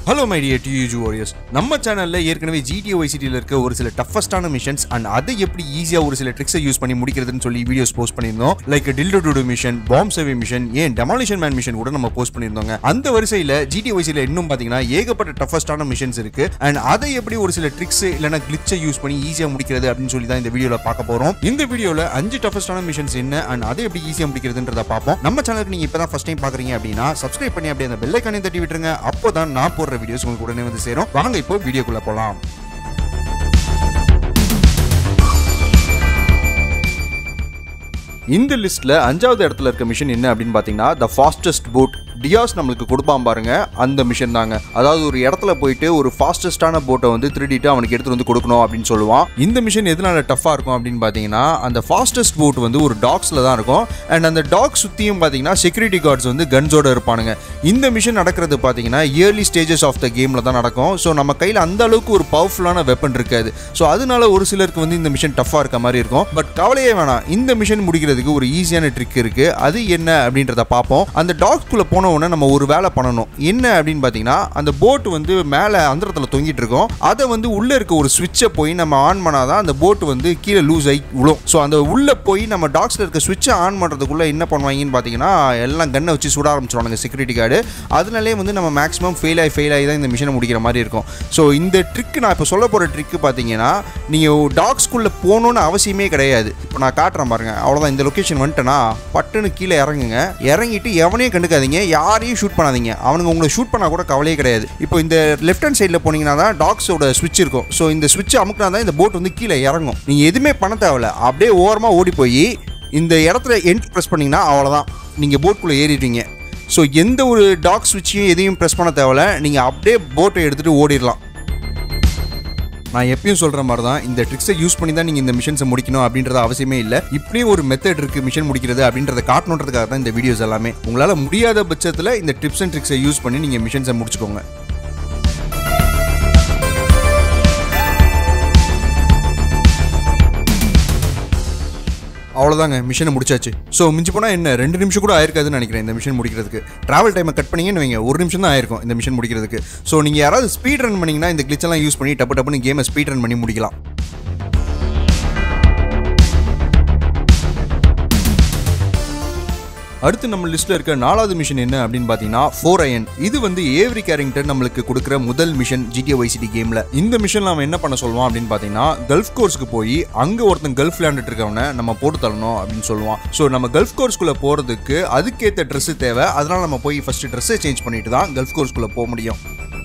hello my dear டியூஜி warriors நம்ம சேனல்ல ஏற்கனவே ஜிடிஓ வைசிட்டியில் இருக்க ஒரு சில டஃபஸ்டான மிஷன்ஸ் அண்ட் அதை எப்படி ஈஸியா ஒரு சில ட்ரிக்ஸை யூஸ் பண்ணி முடிக்கிறதுன்னு சொல்லி வீடியோஸ் போஸ்ட் பண்ணியிருந்தோம் லைக் டில்டோ டுடு மிஷன் பாம் சேவை மிஷன் ஏன் டெமாலிஷன் மேன் மிஷன் கூட நம்ம போஸ்ட் பண்ணியிருந்தோங்க அந்த வரிசையில் ஜிடிஓ வைசியில் இன்னும் பார்த்தீங்கன்னா ஏகப்பட்ட டஃபஸ்டான மிஷன்ஸ் இருக்கு அண்ட் அதை எப்படி ஒரு சில ட்ரிக்ஸ் இல்லைனா கிளிச்சை யூஸ் பண்ணி ஈஸியாக முடிக்கிறது அப்படின்னு சொல்லி தான் இந்த வீடியோவில் பார்க்க போறோம் இந்த வீடியோவில் அஞ்சு டஃபஸ்டான மிஷன்ஸ் என்ன அண்ட் அதை எப்படி ஈஸியாக முடிக்கிறதுன்றத பார்ப்போம் நம்ம சேனலுக்கு நீங்க இப்பதான் ஃபர்ஸ்ட் டைம் பாக்குறீங்க அப்படின்னா சப்ஸ்கிரைப் பண்ணி அப்படியே அந்த பெல் ஐக்கானே தட்டி விட்டுருங்க அப்போதான் நான் போடுற வீடியோஸ் உங்களுக்கு உடனே வந்து சேரும் வாங்க இப்போ வீடியோக்குள்ள போலாம் இந்த லிஸ்ட்ல அஞ்சாவது இடத்துல இருக்க மிஷன் என்ன அப்படின்னு பாத்தீங்கன்னா த ஃபாஸ்டஸ்ட் போட் டியாஸ் நம்மளுக்கு கொடுப்பான் பாருங்க அந்த மிஷன் தாங்க அதாவது ஒரு இடத்துல போயிட்டு ஒரு ஃபாஸ்டஸ்டான போட்டை வந்து திருடிட்டு அவனுக்கு எடுத்துட்டு வந்து கொடுக்கணும் அப்படின்னு சொல்லுவான் இந்த மிஷன் எதனால டஃபா இருக்கும் அப்படின்னு பாத்தீங்கன்னா அந்த ஃபாஸ்டஸ்ட் போட் வந்து ஒரு டாக்ஸ்ல தான் இருக்கும் அண்ட் அந்த டாக் சுத்தியும் பாத்தீங்கன்னா செக்யூரிட்டி கார்ட்ஸ் வந்து கன்ஸோட இருப்பானுங்க இந்த மிஷன் நடக்கிறது பாத்தீங்கன்னா இயர்லி ஸ்டேஜஸ் ஆஃப் த கேம்ல தான் நடக்கும் ஸோ நம்ம கையில் அந்த அளவுக்கு ஒரு பவர்ஃபுல்லான வெப்பன் இருக்காது ஸோ அதனால ஒரு சிலருக்கு வந்து இந்த மிஷன் டஃபா இருக்க மாதிரி இருக்கும் பட் கவலையே வேணாம் இந்த மிஷன் முடிக்கிறதுக்கு ஒரு ஈஸியான ட்ரிக் இருக்கு அது என்ன அப்படின்றத பார்ப்போம் அந்த டாக்ஸ்குள்ள போன உடனே நம்ம ஒரு வேலை பண்ணணும் என்ன அப்படின்னு பார்த்தீங்கன்னா அந்த போட் வந்து மேலே அந்தரத்தில் தொங்கிட்டு இருக்கோம் அதை வந்து உள்ளே இருக்க ஒரு சுவிட்சை போய் நம்ம ஆன் பண்ணாதான் அந்த போட் வந்து கீழே லூஸ் ஆகி விழும் ஸோ அந்த உள்ளே போய் நம்ம டாக்ஸில் இருக்க சுவிட்சை ஆன் பண்ணுறதுக்குள்ள என்ன பண்ணுவாங்கன்னு பார்த்தீங்கன்னா எல்லாம் கன்னை வச்சு சுட ஆரம்பிச்சிருவாங்க செக்யூரிட்டி கார்டு அதனாலே வந்து நம்ம மேக்ஸிமம் ஃபெயில் ஆகி ஃபெயில் ஆகி தான் இந்த மிஷனை முடிக்கிற மாதிரி இருக்கும் ஸோ இந்த ட்ரிக் நான் இப்போ சொல்ல போகிற ட்ரிக்கு பார்த்தீங்கன்னா நீங்கள் டாக்ஸ்குள்ளே போகணுன்னு அவசியமே கிடையாது இப்போ நான் காட்டுறேன் பாருங்க அவ்வளோதான் இந்த லொக்கேஷன் வந்துட்டேன்னா பட்டுன்னு கீழே இறங்குங்க இறங்கிட்டு எவனையும் கண்டுக்காதீங்க யாரையும் ஷூட் பண்ணாதீங்க அவனுங்க உங்களை ஷூட் பண்ணால் கூட கவலையே கிடையாது இப்போ இந்த லெஃப்ட் ஹேண்ட் சைடில் போனீங்கன்னா தான் டாக்ஸோட ஸ்விட்ச் இருக்கும் ஸோ இந்த ஸ்விட்ச் அமுக்கினா தான் இந்த போட் வந்து கீழே இறங்கும் நீங்கள் எதுவுமே பண்ண தேவையில்ல அப்படியே ஓரமாக ஓடி போய் இந்த இடத்துல எண்ட் ப்ரெஸ் பண்ணிங்கன்னா அவ்வளோதான் நீங்கள் போட்குள்ளே ஏறிடுவீங்க ஸோ எந்த ஒரு டாக் ஸ்விட்சையும் எதையும் ப்ரெஸ் பண்ண தேவையில்ல நீங்கள் அப்படியே போட்டை எடுத்துகிட்டு ஓடிடலாம் நான் எப்பயும் சொல்கிற மாதிரி தான் இந்த ட்ரிக்ஸை யூஸ் பண்ணி தான் நீங்கள் இந்த மிஷன்ஸை முடிக்கணும் அப்படின்றது அவசியமே இல்லை இப்படியும் ஒரு மெத்தட் இருக்குது மிஷன் முடிக்கிறது அப்படின்றத காட்டணுன்றதுக்காக தான் இந்த வீடியோஸ் எல்லாமே உங்களால் முடியாத பட்சத்தில் இந்த டிப்ஸ் அண்ட் ட்ரிக்ஸை யூஸ் பண்ணி நீங்கள் மிஷன்ஸை முடிச்சுக்கோங்க அவ்வளோதாங்க மிஷனை முடிச்சாச்சு ஸோ மிஞ்சி போனால் என்ன ரெண்டு நிமிஷம் கூட ஆயிருக்காதுன்னு நினைக்கிறேன் இந்த மிஷன் முடிக்கிறதுக்கு ட்ராவல் டைமை கட் பண்ணீங்கன்னு வைங்க ஒரு நிமிஷம் தான் ஆயிருக்கும் இந்த மிஷன் முடிக்கிறதுக்கு ஸோ நீங்கள் யாராவது ஸ்பீட் ரன் பண்ணீங்கன்னா இந்த கிளிச்செல்லாம் யூஸ் பண்ணி டப்பு டப்புன்னு கேமை ஸ்பீட் ரன் பண்ணி முடிக்கலாம் அடுத்து நம்ம லிஸ்ட்ல இருக்க நாலாவது மிஷன் என்ன அப்படின்னு பாத்தீங்கன்னா ஃபோர் அயன் இது வந்து ஏவ்ரி கேரக்டர் நம்மளுக்கு கொடுக்குற முதல் மிஷன் ஜிடிஓ வைசிடி கேம்ல இந்த மிஷன்ல அவன் என்ன பண்ண சொல்லுவான் அப்படின்னு பாத்தீங்கன்னா கல்ஃப் கோர்ஸ்க்கு போய் அங்க ஒருத்தன் கல்ஃப் விளையாண்டுட்டு இருக்கவனை நம்ம போட்டு தள்ளணும் அப்படின்னு சொல்லுவான் ஸோ நம்ம கல்ஃப் கோர்ஸ்குள்ள போறதுக்கு அதுக்கேற்ற ட்ரெஸ் தேவை அதனால நம்ம போய் ஃபர்ஸ்ட் ட்ரெஸ்ஸை சேஞ்ச் பண்ணிட்டு தான் கல்ஃப் கோர்ஸ்குள்ள போக முடியும்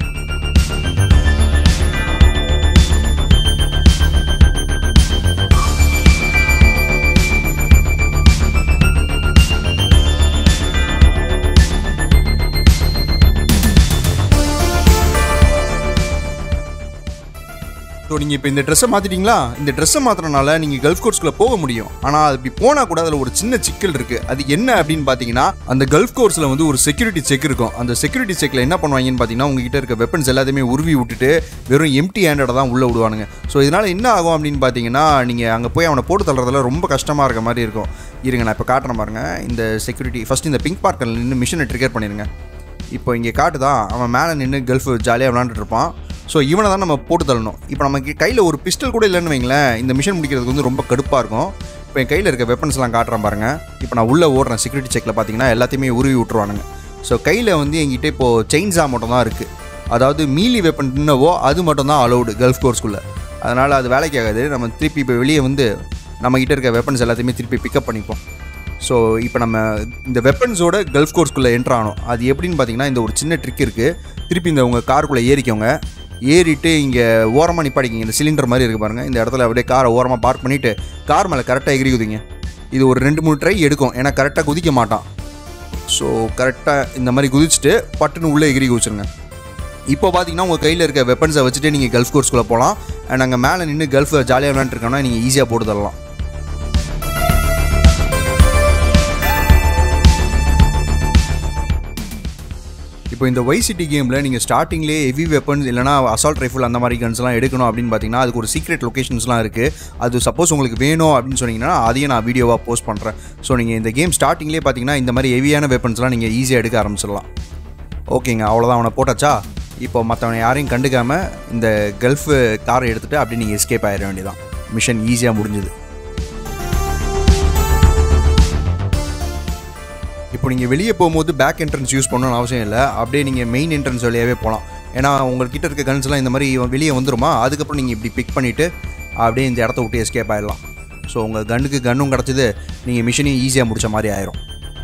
ஸோ நீங்கள் இப்போ இந்த ட்ரெஸ்ஸை மாற்றிட்டீங்களா இந்த ட்ரெஸ்ஸை மாத்திரனால நீங்கள் கல்ஃப் கோர்ஸ்குள்ளே போக முடியும் ஆனால் அது இப்படி போனால் கூட அதில் ஒரு சின்ன சிக்கல் இருக்குது அது என்ன அப்படின்னு பார்த்தீங்கன்னா அந்த கல்ஃப் கோர்ஸில் வந்து ஒரு செக்யூரிட்டி செக் இருக்கும் அந்த செக்யூரிட்டி செக்கில் என்ன பண்ணுவாங்கன்னு பார்த்தீங்கன்னா உங்ககிட்ட இருக்க வெப்பன்ஸ் எல்லாத்தையுமே உருவி விட்டுட்டு வெறும் எம்டி ஹேண்டடாக தான் உள்ளே விடுவானுங்க ஸோ இதனால் என்ன ஆகும் அப்படின்னு பார்த்தீங்கன்னா நீங்கள் அங்கே போய் அவனை போட்டு தள்ளுறதுல ரொம்ப கஷ்டமாக இருக்க மாதிரி இருக்கும் இருங்க நான் இப்போ காட்டுறேன் பாருங்க இந்த செக்யூரிட்டி ஃபஸ்ட் இந்த பிங்க் பார்க்கில் நின்று மிஷினை ட்ரிகர் பண்ணிடுங்க இப்போ இங்கே காட்டுதான் அவன் மேலே நின்று கல்ஃப் ஜாலியாக விளாண்டுட்டு இருப்பான் ஸோ இவனை தான் நம்ம போட்டு தள்ளணும் இப்போ நமக்கு கையில் ஒரு பிஸ்டல் கூட இல்லைன்னு வைங்களேன் இந்த மிஷன் முடிக்கிறதுக்கு வந்து ரொம்ப கடுப்பாக இருக்கும் இப்போ என் கையில் இருக்க வெப்பன்ஸ்லாம் காட்டுறேன் பாருங்கள் இப்போ நான் உள்ளே ஓடுறேன் செக்யூரிட்டி செக்கில் பார்த்தீங்கன்னா எல்லாத்தையுமே உருவி விட்ருவானுங்க ஸோ கையில் வந்து என்கிட்ட இப்போது செயின்ஸா மட்டும் தான் இருக்குது அதாவது மீலி வெப்பன் என்னவோ அது மட்டும் தான் அலௌடு கல்ஃப் கோர்ஸ்குள்ளே அதனால் அது வேலைக்கு ஆகாது நம்ம திருப்பி இப்போ வெளியே வந்து நம்மக்கிட்ட இருக்க வெப்பன்ஸ் எல்லாத்தையுமே திருப்பி பிக்கப் பண்ணிப்போம் ஸோ இப்போ நம்ம இந்த வெப்பன்ஸோட கல்ஃப் கோர்ஸ்குள்ளே என்ட்ரு ஆனோம் அது எப்படின்னு பார்த்தீங்கன்னா இந்த ஒரு சின்ன ட்ரிக் இருக்குது திருப்பி இந்த உங்கள் காருக்குள்ளே ஏறிக்கோங்க ஏறிட்டு இங்கே ஓரமாக நிப்பாடிக்கிங்க இந்த சிலிண்டர் மாதிரி இருக்குது பாருங்கள் இந்த இடத்துல அப்படியே காரை ஓரமாக பார்க் பண்ணிவிட்டு கார் மேலே கரெக்டாக எகிரி குதிங்க இது ஒரு ரெண்டு மூணு ட்ரை எடுக்கும் ஏன்னா கரெக்டாக குதிக்க மாட்டான் ஸோ கரெக்டாக இந்த மாதிரி குதிச்சுட்டு பட்டுன்னு உள்ளே எகிரி குதிச்சிருங்க இப்போ பார்த்தீங்கன்னா உங்கள் கையில் இருக்க வெப்பன்ஸை வச்சுட்டு நீங்கள் கல்ஃப் கோர்ஸ்குள்ளே போகலாம் அண்ட் அங்கே மேலே நின்று கல்ஃப் ஜாலியாக விளாண்டுருக்கோன்னா நீங்கள் ஈஸியாக போட்டு தரலாம் இப்போ இந்த வை சிட்டி கேமில் நீங்கள் ஸ்டார்டிங்லேயே ஹெவி வெப்பன்ஸ் இல்லைனா அசால்ட் ரைஃபிள் அந்த மாதிரி கன்ஸ்லாம் எடுக்கணும் அப்படின்னு பார்த்தீங்கன்னா அதுக்கு ஒரு சீக்ரெட் லொக்கேஷன்ஸ்லாம் இருக்குது அது சப்போஸ் உங்களுக்கு வேணும் அப்படின்னு சொன்னீங்கன்னா அதையும் நான் வீடியோவாக போஸ்ட் பண்ணுறேன் ஸோ நீங்கள் இந்த கேம் ஸ்டார்டிங்லேயே பார்த்தீங்கன்னா இந்த மாதிரி ஹெவியான வெப்பன்ஸ்லாம் நீங்கள் ஈஸியாக எடுக்க ஆரம்பிச்சிடலாம் ஓகேங்க அவ்வளோதான் அவனை போட்டாச்சா இப்போ மற்றவனை யாரையும் கண்டுக்காமல் இந்த கல்ஃப் காரை எடுத்துகிட்டு அப்படியே நீங்கள் எஸ்கேப் ஆயிட வேண்டியதான் மிஷன் ஈஸியாக முடிஞ்சுது இப்போ நீங்கள் வெளியே போகும்போது பேக் என்ட்ரன்ஸ் யூஸ் பண்ணணும்னு அவசியம் இல்லை அப்படியே நீங்கள் மெயின் என்ட்ரன்ஸ் வழியாகவே போகலாம் ஏன்னா உங்கள்கிட்ட இருக்க கன்ஸ்லாம் இந்த மாதிரி வெளியே வந்துருமா அதுக்கப்புறம் நீங்கள் இப்படி பிக் பண்ணிவிட்டு அப்படியே இந்த இடத்த விட்டு எஸ்கேப் ஆயிடலாம் ஸோ உங்கள் கன்னுக்கு கன்னும் கிடச்சிது நீங்கள் மிஷனையும் ஈஸியாக முடிச்ச மாதிரி ஆயிரும்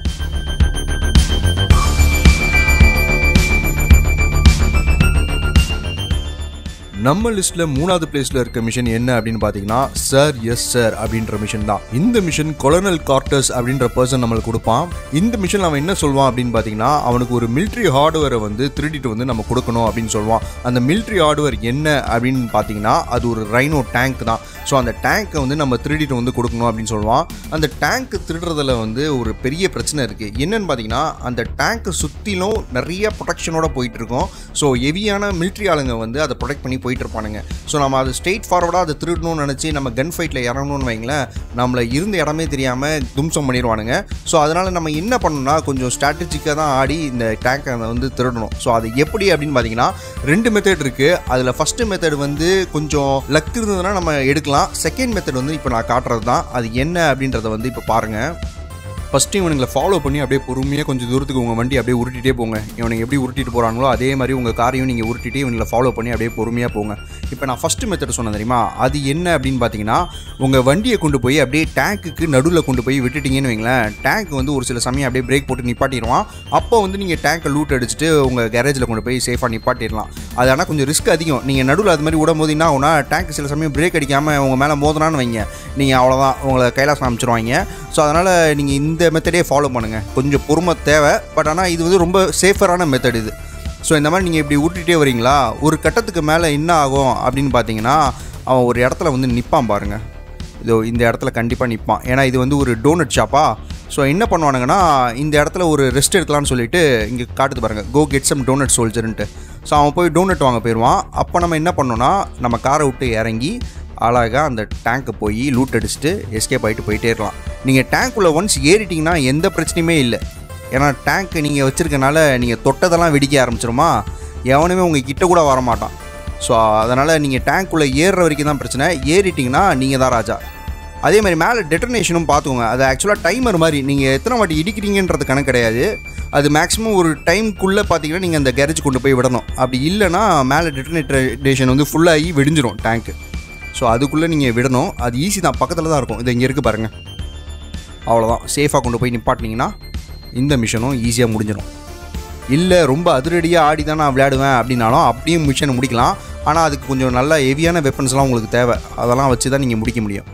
நம்ம லிஸ்ட்ல மூணாவது பிளேஸ்ல இருக்க மிஷன் என்ன அப்படின்னு பாத்தீங்கன்னா சார் எஸ் சார் அப்படின்ற மிஷன் தான் இந்த மிஷன் கொலனல் கார்டர்ஸ் அப்படின்ற பர்சன் நம்மளுக்கு கொடுப்பான் இந்த மிஷன் அவன் என்ன சொல்வான் அப்படின்னு பாத்தீங்கன்னா அவனுக்கு ஒரு மிலிட்ரி ஹார்ட்வேரை வந்து திருடிட்டு வந்து நம்ம கொடுக்கணும் அப்படின்னு சொல்லுவான் அந்த மிலிட்ரி ஹார்ட்வேர் என்ன அப்படின்னு பாத்தீங்கன்னா அது ஒரு ரைனோ டேங்க் தான் ஸோ அந்த டேங்க்கை வந்து நம்ம திருடிட்டு வந்து கொடுக்கணும் அப்படின்னு சொல்லுவான் அந்த டேங்க் திருடுறதுல வந்து ஒரு பெரிய பிரச்சனை இருக்கு என்னன்னு பாத்தீங்கன்னா அந்த டேங்க் சுற்றிலும் நிறைய ப்ரொடெக்ஷனோட போயிட்டு இருக்கும் ஸோ ஹெவியான மிலிட்ரி ஆளுங்க வந்து அதை ப்ரொடெக்ட் பண்ணி போயிட்டு இருப்பானுங்க ஸோ நம்ம அது ஸ்ட்ரெயிட் ஃபார்வர்டாக அதை திருடணும்னு நினச்சி நம்ம கன் ஃபைட்டில் இறங்கணும்னு வைங்களேன் நம்மளை இருந்த இடமே தெரியாமல் தும்சம் பண்ணிடுவானுங்க ஸோ அதனால் நம்ம என்ன பண்ணணும்னா கொஞ்சம் ஸ்ட்ராட்டஜிக்காக தான் ஆடி இந்த டேங்கை வந்து திருடணும் ஸோ அது எப்படி அப்படின்னு பார்த்தீங்கன்னா ரெண்டு மெத்தட் இருக்குது அதில் ஃபஸ்ட்டு மெத்தட் வந்து கொஞ்சம் லக் இருந்ததுன்னா நம்ம எடுக்கலாம் செகண்ட் மெத்தட் வந்து இப்போ நான் காட்டுறது தான் அது என்ன அப்படின்றத வந்து இப்போ பாருங்கள் ஃபஸ்ட்டு இவனுங்களை ஃபாலோ பண்ணி அப்படியே பொறுமையாக கொஞ்சம் தூரத்துக்கு உங்கள் வண்டி அப்படியே உருட்டிட்டே போங்க இவனுங்க எப்படி உருட்டிட்டு போகிறாங்களோ அதே மாதிரி உங்கள் காரையும் நீங்கள் உருட்டிட்டு இவங்களை ஃபாலோ பண்ணி அப்படியே பொறுமையாக போங்க இப்போ நான் ஃபஸ்ட்டு மெத்தட் சொன்னேன் தெரியுமா அது என்ன அப்படின்னு பார்த்தீங்கன்னா உங்கள் வண்டியை கொண்டு போய் அப்படியே டேங்க்குக்கு நடுவில் கொண்டு போய் விட்டுட்டீங்கன்னு வைங்களேன் டேங்க் வந்து ஒரு சில சமயம் அப்படியே பிரேக் போட்டு நிப்பாட்டிடுவான் அப்போ வந்து நீங்கள் டேங்கை லூட் அடிச்சுட்டு உங்கள் கேரேஜில் கொண்டு போய் சேஃபாக நிப்பாட்டிடலாம் அது ஆனால் கொஞ்சம் ரிஸ்க் அதிகம் நீங்கள் நடுவில் அது மாதிரி விடும் போது என்ன ஆகும்னா டேங்க் சில சமயம் பிரேக் அடிக்காமல் உங்கள் மேலே மோதினான்னு வைங்க நீங்கள் அவ்வளோதான் உங்களை கைலாசம் அமைச்சிருவாங்க ஸோ அதனால் நீங்கள் இந்த மெத்தடே ஃபாலோ பண்ணுங்கள் கொஞ்சம் பொறுமை தேவை பட் ஆனால் இது வந்து ரொம்ப சேஃபரான மெத்தட் இது ஸோ இந்த மாதிரி நீங்கள் இப்படி ஊட்டிகிட்டே வரீங்களா ஒரு கட்டத்துக்கு மேலே என்ன ஆகும் அப்படின்னு பார்த்தீங்கன்னா அவன் ஒரு இடத்துல வந்து நிற்பான் பாருங்கள் இதோ இந்த இடத்துல கண்டிப்பாக நிற்பான் ஏன்னா இது வந்து ஒரு டோனட் ஷாப்பா ஸோ என்ன பண்ணுவானுங்கன்னா இந்த இடத்துல ஒரு ரெஸ்ட் எடுக்கலாம்னு சொல்லிட்டு இங்கே காட்டுது பாருங்கள் கோ கெட் சம் டோனட் சோல்ஜர்ன்ட்டு ஸோ அவன் போய் டோனட் வாங்க போயிடுவான் அப்போ நம்ம என்ன பண்ணோன்னா நம்ம காரை விட்டு இறங்கி அழகாக அந்த டேங்க்கை போய் லூட் அடிச்சுட்டு எஸ்கேப் ஆகிட்டு போயிட்டே இருக்கலாம் நீங்கள் டேங்க்குள்ளே ஒன்ஸ் ஏறிட்டிங்கன்னா எந்த பிரச்சனையுமே இல்லை ஏன்னா டேங்க் நீங்கள் வச்சுருக்கனால நீங்கள் தொட்டதெல்லாம் வெடிக்க ஆரம்பிச்சிருமா எவனுமே உங்கள் கிட்ட கூட வர மாட்டான் ஸோ அதனால் நீங்கள் டேங்க்குள்ளே ஏறுற வரைக்கும் தான் பிரச்சனை ஏறிட்டிங்கன்னா நீங்கள் தான் ராஜா அதே மாதிரி மேலே டெட்டனேஷனும் பார்த்துக்கோங்க அது ஆக்சுவலாக டைமர் மாதிரி நீங்கள் எத்தனை வாட்டி இடிக்கிறீங்கன்றது கணக்கு கிடையாது அது மேக்ஸிமம் ஒரு டைம்குள்ளே பார்த்தீங்கன்னா நீங்கள் அந்த கேரேஜ் கொண்டு போய் விடணும் அப்படி இல்லைன்னா மேலே டெட்டனேட்டேஷன் வந்து ஃபுல்லாகி வெடிஞ்சிரும் டேங்க்கு ஸோ அதுக்குள்ளே நீங்கள் விடணும் அது ஈஸி தான் பக்கத்தில் தான் இருக்கும் இது இங்கே இருக்குது பாருங்கள் அவ்வளோதான் சேஃபாக கொண்டு போய் நிப்பாட்டினீங்கன்னா இந்த மிஷனும் ஈஸியாக முடிஞ்சிடும் இல்லை ரொம்ப அதிரடியாக ஆடி தான் நான் விளையாடுவேன் அப்படின்னாலும் அப்படியும் மிஷனை முடிக்கலாம் ஆனால் அதுக்கு கொஞ்சம் நல்ல ஹெவியான வெப்பன்ஸ்லாம் உங்களுக்கு தேவை அதெல்லாம் வச்சு தான் நீங்கள் முடிக்க முடியும்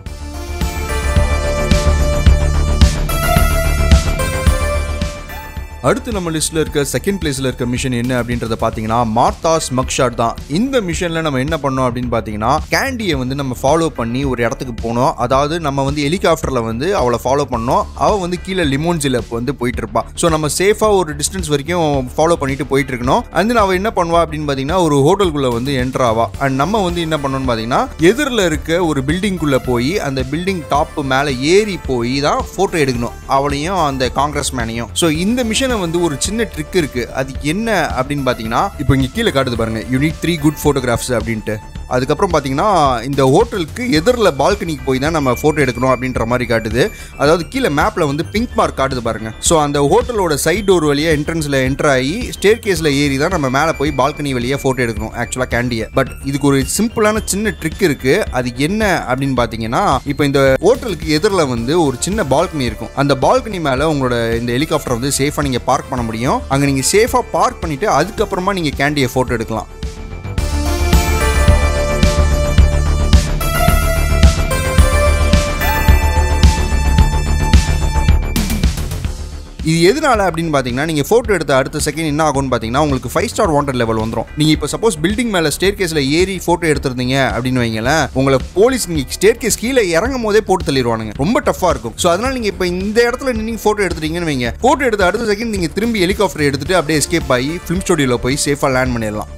அடுத்து நம்ம லிஸ்ட்டில் இருக்க செகண்ட் பிளேஸில் இருக்க மிஷன் என்ன அப்படின்றத பார்த்தீங்கன்னா மார்த்தாஸ் மக்ஷாட் தான் இந்த மிஷனில் நம்ம என்ன பண்ணோம் அப்படின்னு பார்த்தீங்கன்னா கேண்டியை வந்து நம்ம ஃபாலோ பண்ணி ஒரு இடத்துக்கு போனோம் அதாவது நம்ம வந்து ஹெலிகாப்டரில் வந்து அவளை ஃபாலோ பண்ணோம் அவள் வந்து கீழே லிமோன்ஜில் வந்து போயிட்டு இருப்பா ஸோ நம்ம சேஃபாக ஒரு டிஸ்டன்ஸ் வரைக்கும் ஃபாலோ பண்ணிட்டு போயிட்டு இருக்கணும் அண்ட் அவள் என்ன பண்ணுவா அப்படின்னு பார்த்தீங்கன்னா ஒரு ஹோட்டலுக்குள்ளே வந்து என்ட்ரு ஆவா அண்ட் நம்ம வந்து என்ன பண்ணோம்னு பார்த்தீங்கன்னா எதிரில் இருக்க ஒரு பில்டிங்குள்ளே போய் அந்த பில்டிங் டாப் மேலே ஏறி போய் தான் ஃபோட்டோ எடுக்கணும் அவளையும் அந்த காங்கிரஸ் மேனையும் ஸோ இந்த மிஷன் வந்து ஒரு சின்ன ட்ரிக் இருக்கு அது என்ன அப்படின்னு பார்த்தீங்கன்னா இப்போ இங்கே கீழே காட்டுது பாருங்க யூனிட் த்ரீ குட் ஃபோட்டோகிராஃப்ஸ் அப்படின்ட்டு அதுக்கப்புறம் பார்த்தீங்கன்னா இந்த ஹோட்டலுக்கு எதிரில் பால்கனிக்கு போய் தான் நம்ம ஃபோட்டோ எடுக்கணும் அப்படின்ற மாதிரி காட்டுது அதாவது கீழே மேப்பில் வந்து பிங்க் மார்க் காட்டுது பாருங்க ஸோ அந்த ஹோட்டலோட சைட் டோர் வழியாக என்ட்ரன்ஸில் என்டர் ஆகி ஸ்டேர் கேஸில் ஏறி தான் நம்ம மேலே போய் பால்கனி வழியாக ஃபோட்டோ எடுக்கணும் ஆக்சுவலாக கேண்டியை பட் இதுக்கு ஒரு சிம்பிளான சின்ன ட்ரிக் இருக்கு அது என்ன அப்படின்னு பார்த்தீங்கன்னா இப்போ இந்த ஹோட்டலுக்கு எதிரில் வந்து ஒரு சின்ன பால்கனி இருக்கும் அந்த பால்கனி மேலே உங்களோட இந்த ஹெலிகாப்டர் வந்து சேஃபாக நீங்கள் பார்க் பண்ண முடியும் அங்கே நீங்கள் சேஃபாக பார்க் பண்ணிட்டு அதுக்கப்புறமா நீங்கள் கேண்டியை ஃபோட்டோ எடுக்கலாம் இது எதனால அப்படின்னு பார்த்தீங்கன்னா நீங்கள் ஃபோட்டோ எடுத்த அடுத்த செகண்ட் என்ன ஆகும்னு பார்த்தீங்கன்னா உங்களுக்கு ஃபைவ் ஸ்டார் வாண்டட் லெவல் வந்துடும் நீங்கள் இப்போ சப்போஸ் பில்டிங் மேலே ஸ்டேர் கேஸில் ஏறி ஃபோட்டோ எடுத்திருந்தீங்க அப்படின்னு வைங்களேன் உங்களை போலீஸ் நீங்கள் ஸ்டேர் கேஸ் கீழே இறங்கும் போதே போட்டு தள்ளிடுவானுங்க ரொம்ப டஃப்பாக இருக்கும் ஸோ அதனால் நீங்கள் இப்போ இந்த இடத்துல நின்று ஃபோட்டோ எடுத்துட்டீங்கன்னு வைங்க ஃபோட்டோ எடுத்த அடுத்த செகண்ட் நீங்கள் திரும்பி ஹெலிகாப்டர் எடுத்துட்டு அப்படியே எஸ்கேப் ஆகி ஃபிலிம் ஸ்டுடியோவில் போய் சேஃபாக லேண்ட் பண்ணிடலாம்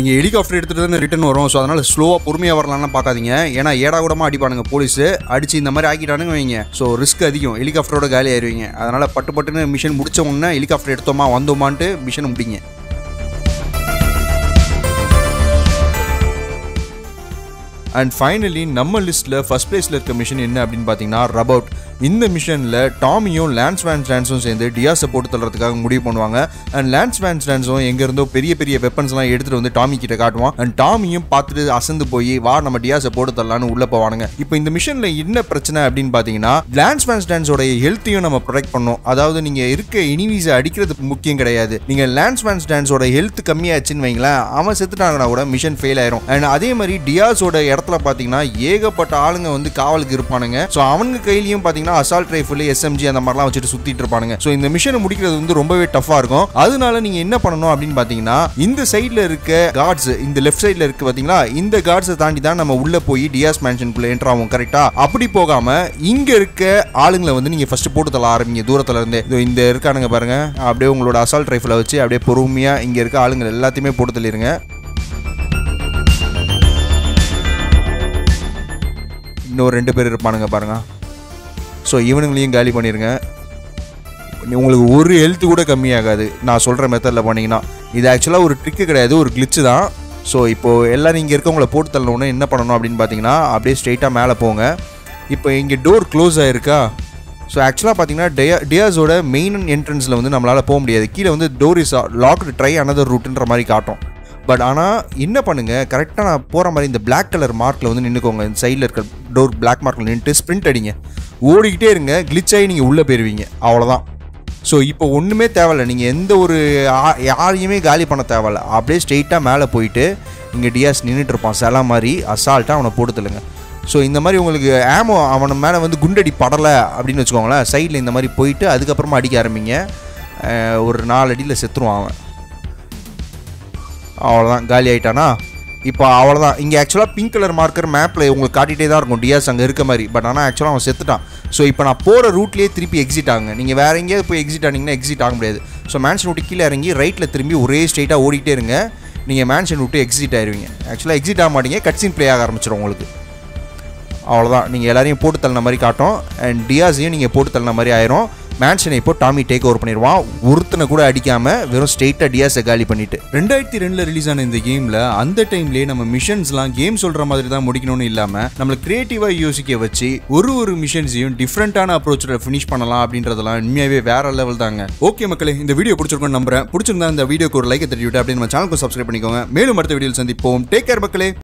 நீங்கள் ஹெலிகாப்டர் எடுத்துகிட்டு தானே ரிட்டன் வரும் ஸோ அதனால் ஸ்லோவாக பொறுமையாக வரலாம்னு பார்க்காதீங்க ஏன்னா ஏடா கூடமா அடிப்பானுங்க போலீஸ் அடிச்சு இந்த மாதிரி ஆக்கிட்டானுங்க வைங்க ஸோ ரிஸ்க் அதிகம் ஹெலிகாப்டரோட காலி ஆயிருவீங்க அதனால் பட்டு பட்டுன்னு மிஷன் முடிச்ச உடனே ஹெலிகாப்டர் எடுத்தோமா வந்தோமான்ட்டு மிஷன் முடிங்க அண்ட் ஃபைனலி நம்ம லிஸ்ட்டில் ஃபர்ஸ்ட் பிளேஸில் இருக்க மிஷன் என்ன அப்படின்னு பார்த்தீங்கன்னா ரபவுட் இந்த மிஷனில் டாமியும் லான்ஸ் வேன் ஸ்டான்ஸும் சேர்ந்து டியாஸை போட்டு தள்ளுறதுக்காக முடிவு பண்ணுவாங்க அண்ட் லான்ஸ் வேன் ஸ்டான்ஸும் எங்கேருந்தோ பெரிய பெரிய வெப்பன்ஸ்லாம் எடுத்துகிட்டு வந்து டாமி கிட்ட காட்டுவான் அண்ட் டாமியும் பார்த்துட்டு அசந்து போய் வா நம்ம டியாஸை போட்டு தரலான்னு உள்ளே போவானுங்க இப்போ இந்த மிஷனில் என்ன பிரச்சனை அப்படின்னு பார்த்தீங்கன்னா லான்ஸ் வேன் ஸ்டான்ஸோட ஹெல்த்தையும் நம்ம ப்ரொடெக்ட் பண்ணோம் அதாவது நீங்கள் இருக்க எனிமீஸை அடிக்கிறது முக்கியம் கிடையாது நீங்கள் லான்ஸ் வேன் ஸ்டான்ஸோட ஹெல்த் கம்மியாச்சுன்னு வைங்களேன் அவன் செத்துட்டாங்கன்னா கூட மிஷன் ஃபெயில் ஆயிரும் அண்ட் அதே மாதிரி டியாஸோட இடத்துல பார்த்தீங்கன்னா ஏகப்பட்ட ஆளுங்க வந்து காவலுக்கு இருப்பானுங்க ஸோ அவனுங்க கையிலையும் பார்த்தீங்கன்னா அசால்ட் ரைஃபிள் எஸ்எம்ஜி அந்த மாதிரிலாம் வச்சுட்டு சுத்திட்டு இருப்பானுங்க ஸோ இந்த மிஷனை முடிக்கிறது வந்து ரொம்பவே டஃபா இருக்கும் அதனால நீங்க என்ன பண்ணணும் அப்படின்னு பார்த்தீங்கன்னா இந்த சைடில் இருக்க கார்ட்ஸ் இந்த லெஃப்ட் சைடில் இருக்கு பார்த்தீங்களா இந்த கார்ட்ஸை தாண்டி தான் நம்ம உள்ள போய் டியாஸ் மேன்ஷனுக்குள்ள என்டர் ஆகும் கரெக்டா அப்படி போகாம இங்க இருக்க ஆளுங்களை வந்து நீங்க ஃபர்ஸ்ட் போட்டு தள்ள ஆரம்பிங்க தூரத்துல இருந்து இதோ இந்த இருக்கானுங்க பாருங்க அப்படியே உங்களோட அசால்ட் ரைஃபிளை வச்சு அப்படியே பொறுமையா இங்க இருக்க ஆளுங்க எல்லாத்தையுமே போட்டு தள்ளிருங்க இன்னும் ரெண்டு பேர் இருப்பானுங்க பாருங்க ஸோ இவனுங்களையும் காலி பண்ணிடுங்க உங்களுக்கு ஒரு ஹெல்த் கூட கம்மியாகாது நான் சொல்கிற மெத்தடில் பண்ணீங்கன்னா இது ஆக்சுவலாக ஒரு ட்ரிக்கு கிடையாது ஒரு கிளிச்சு தான் ஸோ இப்போது எல்லாரும் இங்கே இருக்கவங்கள போட்டு தள்ளணுன்னு என்ன பண்ணணும் அப்படின்னு பார்த்தீங்கன்னா அப்படியே ஸ்ட்ரெயிட்டாக மேலே போங்க இப்போ இங்கே டோர் க்ளோஸ் ஆகிருக்கா ஸோ ஆக்சுவலாக பார்த்தீங்கன்னா டெயா டியாஸோட மெயின் என்ட்ரன்ஸில் வந்து நம்மளால் போக முடியாது கீழே வந்து door is locked try another ரூட்டுன்ற மாதிரி காட்டும் பட் ஆனால் என்ன பண்ணுங்க கரெக்டாக நான் போகிற மாதிரி இந்த Black கலர் மார்க்கில் வந்து நின்றுக்கோங்க இந்த சைடில் இருக்க டோர் Black மார்க்கில் நின்றுட்டு ஸ்ப்ரிண்ட் அடிங்க ஓடிக்கிட்டே இருங்க glitch ஆகி நீங்கள் உள்ளே போயிருவீங்க அவ்வளோதான் ஸோ இப்போ ஒன்றுமே தேவையில்ல நீங்கள் எந்த ஒரு ஆ- யாரையுமே காலி பண்ண தேவையில்ல அப்படியே ஸ்ட்ரெயிட்டாக மேலே போயிட்டு இங்கே டியாஸ் நின்றுட்டு இருப்பான் சில மாதிரி அசால்ட்டாக அவனை போட்டு தள்ளுங்க ஸோ இந்த மாதிரி உங்களுக்கு ஆமோ அவன மேலே வந்து குண்டடி படலை அப்படின்னு வச்சுக்கோங்களேன் சைடில் இந்த மாதிரி போயிட்டு அதுக்கப்புறமா அடிக்க ஆரம்பிங்க அஹ் ஒரு நாலு அடியில் செத்துருவான் அவன் அவ்வளோதான் காலி ஆயிட்டானா இப்போ அவ்வளோதான் இங்கே ஆக்சுவலாக பிங்க் கலர் மார்க்கர் மேப்பில் உங்களுக்கு காட்டிகிட்டே தான் இருக்கும் டியாஸ் அங்கே இருக்க மாதிரி பட் ஆனால் ஆக்சுவலாக அவன் செத்துட்டான் ஸோ இப்போ நான் போகிற ரூட்லேயே திருப்பி எக்ஸிட் ஆகுங்க நீங்கள் வேற எங்கேயாவது போய் எக்ஸிட் ஆனீங்கன்னா எக்ஸிட் ஆக முடியாது ஸோ மேன்ஷன் விட்டு கீழே இறங்கி ரைட்டில் திரும்பி ஒரே ஸ்ட்ரைட்டாக ஓடிட்டே இருங்க நீங்கள் மேன்ஷன் விட்டு எக்ஸிட் ஆயிருவீங்க ஆக்சுவலாக எக்ஸிட் ஆக மாட்டீங்க கட்சின் ப்ளே ஆக ஆரம்பிச்சிடும் உங்களுக்கு அவ்வளோதான் நீங்கள் எல்லாரையும் போட்டு தள்ளின மாதிரி காட்டும் அண்ட் டியாஸையும் நீங்கள் போட்டு தள்ளின மாதிரி ஆயிரும் மேன்ஷனை இப்போ டாமி டேக் ஓவர் பண்ணிடுவான் ஒருத்தனை கூட அடிக்காம வெறும் ஸ்ட்ரெயிட்டாக டியாஸை காலி பண்ணிட்டு ரெண்டாயிரத்தி ரெண்டில் ரிலீஸ் ஆன இந்த கேமில் அந்த டைம்லேயே நம்ம மிஷன்ஸ்லாம் கேம் சொல்கிற மாதிரி தான் முடிக்கணும்னு இல்லாமல் நம்மளை க்ரியேட்டிவாக யோசிக்க வச்சு ஒரு ஒரு மிஷன்ஸையும் டிஃப்ரெண்ட்டான அப்ரோச்சில் ஃபினிஷ் பண்ணலாம் அப்படின்றதெல்லாம் உண்மையாகவே வேற லெவல் தாங்க ஓகே மக்களே இந்த வீடியோ பிடிச்சிருக்கோம்னு நம்புறேன் பிடிச்சிருந்தா இந்த வீடியோக்கு ஒரு லைக் தட்டி விட்டு அப்படியே நம்ம சேனலுக்கு சப்ஸ்கிரைப் பண்ணிக்கோங்க மேலும் அடுத்த வீடியோவில் சந்திப்போம் டேக் கேர் மக்களே